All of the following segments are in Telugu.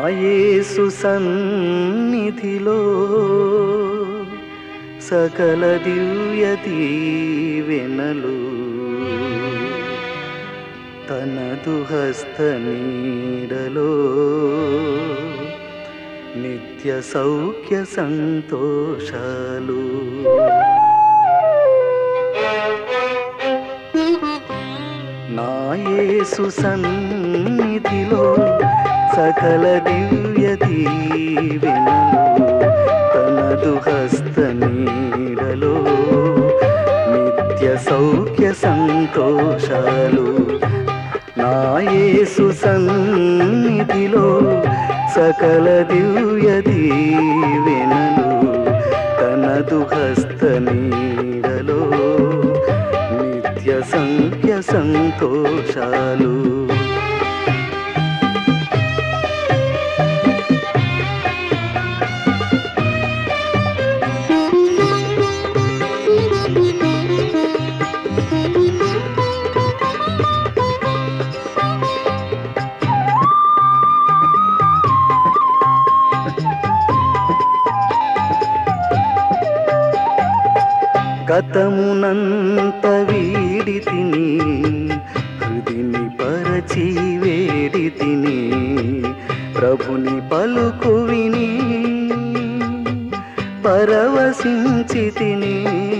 యేసు సన్నిధిలో సకల దివ్య దీవెనలు తనదు హస్త నీడలో నిత్య సౌఖ్య సంతోషాలు నా యేసు సన్నిధిలో సకల దివ్య దీవెనలు తనదు హస్త నీడలో నిత్య సౌఖ్య సంతోషాలు నా యేసు సన్నిధిలో సకల దివ్య దీవెనలు తనదు హస్త నీడలో నిత్య సంఖ్య సంతోషాలు గతమునంత వీడి తిని హృదిని పరచి వేడి తిని ప్రభుని పలుకు విని పరవశించి తిని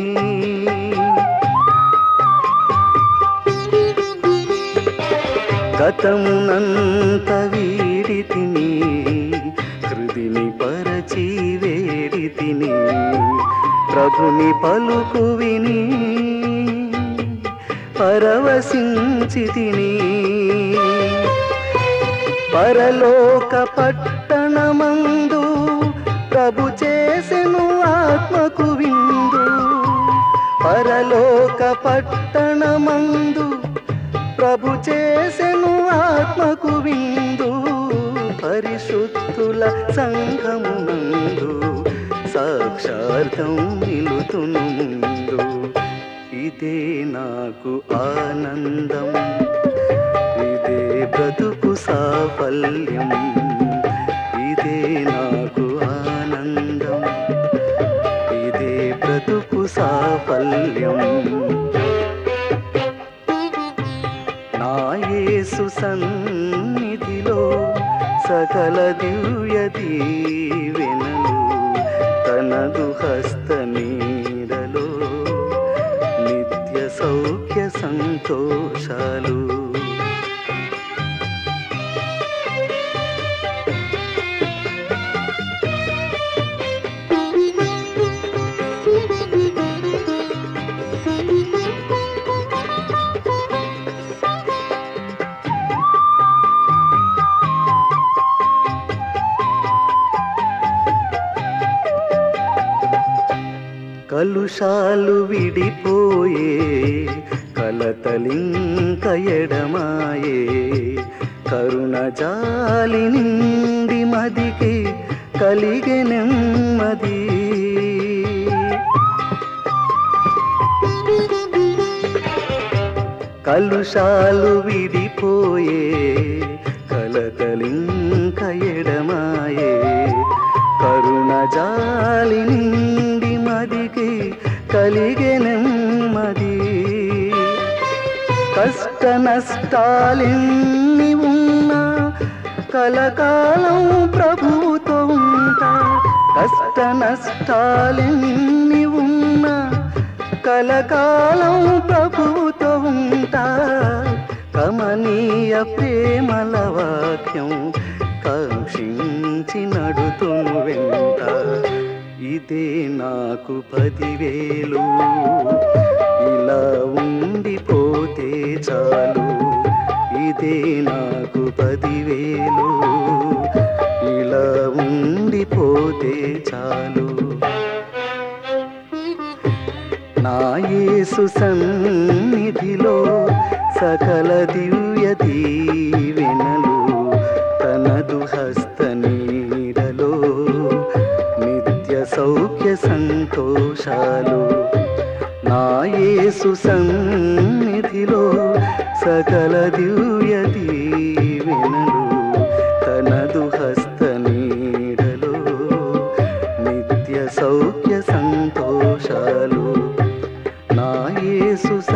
గతమునంత వీడి తిని హృదిని పరచి వేడి తిని ప్రభుని పలుకు విని పరవశించి తిని పరలోక పట్టణమందు ప్రభు చేసెను ఆత్మకు విందు పరలోక పట్టణమందు ప్రభు చేసెను ఆత్మకు విందు పరిశుద్ధుల సంఘమునందు సాక్షార్థం నిలుతును ముందు ఇదే నాకు ఆనందం ఇదే బ్రతుకు సాఫల్యం ఇదే నాకు ఆనందం ఇదే బ్రతుకు సాఫల్యం నా యేసు సన్నిధిలో సకల దివ్య దీవెనలు తనదు హస్త నీడలో నిత్య సౌఖ్య సంతోషాలు కలుషాలు విడిపోయే కలతలింక ఎడమాయే కరుణ జాలి నిండి మదికి కలిగే నెమ్మది కలుషాలు విడిపోయే కలతలింక ఎడమాయే కరుణ జాలి నిండి మదికి కలిగే నెమ్మది కష్ట నష్టాలెన్ని ఉన్నా కలకాలం ప్రభుతో ఉంటా కష్ట నష్టాలెన్ని ఉన్నా కలకాలం ప్రభుతో ఉంటా కమనీయ ప్రేమల వాక్యం కాంక్షించి నడుతును వెంట ఇదే నాకు పదివేలు ఇలా ఉండిపోతే చాలు ఇదే నాకు పదివేలు ఇలా ఉండిపోతే చాలు నా యేసు సన్నిధిలో సకల దివ్య దీవెనలు తనదు హస్త నీడలో నిత్య సౌఖ్య సంతోషాలు నా యేసు సన్నిధిలో సకల దివ్య దీవెనలు తనదు హస్త దోషాలు నా యేసు